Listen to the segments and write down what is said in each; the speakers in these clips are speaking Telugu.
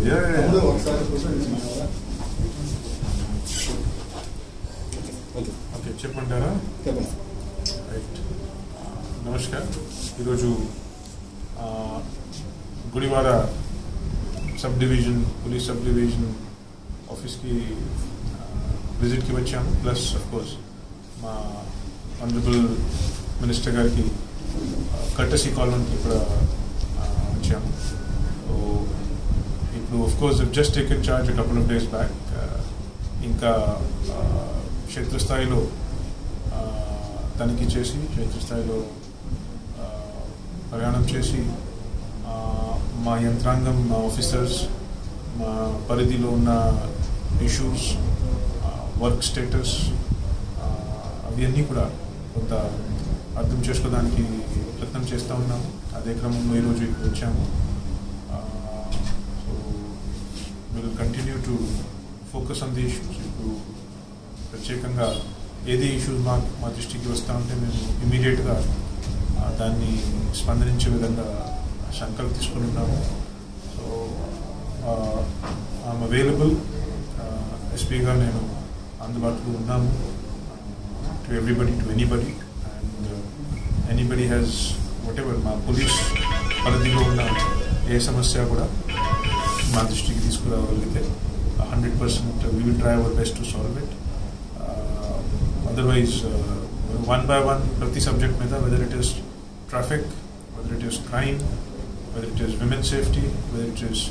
Yeah, yeah, yeah. తమ్ముడు ఒకసారి కూర్చొని ఓకే ఓకే చెప్పమంటారా చెప్పండి రైట్ నమస్కార్ ఈరోజు ఆ, Gudivada sub division police sub division ఆఫీస్కి విజిట్కి వచ్చాము ప్లస్ అఫ్ కోర్స్ మా ఆనరబుల్ మినిస్టర్ గారికి కట్టసీ కాలనీకి ఇక్కడ ఆ, వచ్చాము సో ఇప్పుడు of course just taken charge couple of days back ఇంకా ఆ, క్షేత్రస్థాయిలో ఆ, తనిఖీ చేసి క్షేత్రస్థాయిలో ఆ, ప్రయాణం చేసి ఆ, మా యంత్రాంగం మా ఆఫీసర్స్ మా పరిధిలో ఉన్న ఇష్యూస్ వర్క్ స్టేటస్ అవన్నీ కూడా కొంత అర్థం చేసుకోవడానికి ప్రయత్నం చేస్తూ ఉన్నాము అదే క్రమంలో ఈరోజు ఇక్కడ వచ్చాము so will continue to focus on the issues ఇప్పుడు ప్రత్యేకంగా ఏది ఇష్యూస్ మా మా దృష్టికి వస్తూ ఉంటే మేము ఇమీడియట్గా దాన్ని స్పందించే విధంగా సంకల్పం తీసుకుని ఉన్నాము సో ఐఎమ్ అవైలబుల్ ఎస్పీగా నేను అందుబాటులో ఉన్నాము to everybody to anybody and anybody has whatever మా పోలీస్ పరిధిలో ఉన్న ఏ సమస్య కూడా మా దృష్టికి తీసుకురాగలిగితే hundred percent we will try our best to solve it otherwise one by one ప్రతి సబ్జెక్ట్ మీద whether it is traffic whether it is crime whether it is women safety whether it is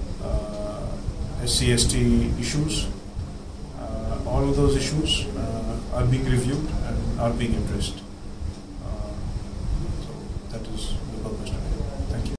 SC ST issues all of those issues uh, are being reviewed and are being addressed. Uh, so that is